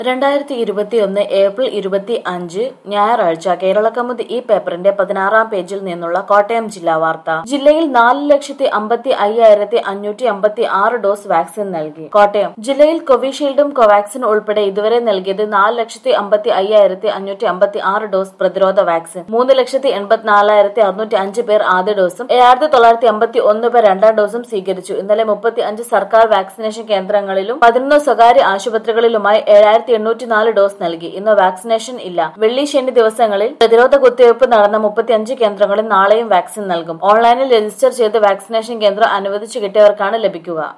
രണ്ടായിരത്തി ഇരുപത്തിയൊന്ന് ഏപ്രിൽ ഇരുപത്തി അഞ്ച് ഞായറാഴ്ച കേരളകൗമുദി ഈ പേപ്പറിന്റെ പതിനാറാം പേജിൽ നിന്നുള്ള കോട്ടയം ജില്ലാ വാർത്ത ജില്ലയിൽ നാല് ലക്ഷത്തി അമ്പത്തി അയ്യായിരത്തി അഞ്ഞൂറ്റി അമ്പത്തി ആറ് ഡോസ് വാക്സിൻ നൽകി കോട്ടയം ജില്ലയിൽ കോവിഷീൽഡും കോവാക്സിൻ ഉൾപ്പെടെ ഇതുവരെ നൽകിയത് നാല് ലക്ഷത്തി അമ്പത്തി അയ്യായിരത്തി അഞ്ഞൂറ്റി അമ്പത്തി ആറ് ഡോസ് പ്രതിരോധ വാക്സിൻ മൂന്ന് ലക്ഷത്തി എൺപത്തിനാലായിരത്തി അറുന്നൂറ്റി അഞ്ച് പേർ ആദ്യ ഡോസും ഏഴായിരത്തി തൊള്ളായിരത്തി അമ്പത്തി ഒന്ന് പേർ രണ്ടാം ഡോസും സ്വീകരിച്ചു ഇന്നലെ മുപ്പത്തി അഞ്ച് സർക്കാർ വാക്സിനേഷൻ കേന്ദ്രങ്ങളിലും പതിനൊന്ന് സ്വകാര്യ ആശുപത്രികളിലുമായി ഏഴായിരത്തി എണ്ണൂറ്റി നാല് ഡോസ് നൽകി ഇന്ന് വാക്സിനേഷൻ ഇല്ല വെള്ളി ശനി ദിവസങ്ങളിൽ പ്രതിരോധ കുത്തിവയ്പ് നടന്ന മുപ്പത്തിയഞ്ച് കേന്ദ്രങ്ങളിൽ നാളെയും വാക്സിൻ നൽകും ഓൺലൈനിൽ രജിസ്റ്റർ ചെയ്ത് വാക്സിനേഷൻ കേന്ദ്രം അനുവദിച്ചു കിട്ടിയവർക്കാണ് ലഭിക്കുക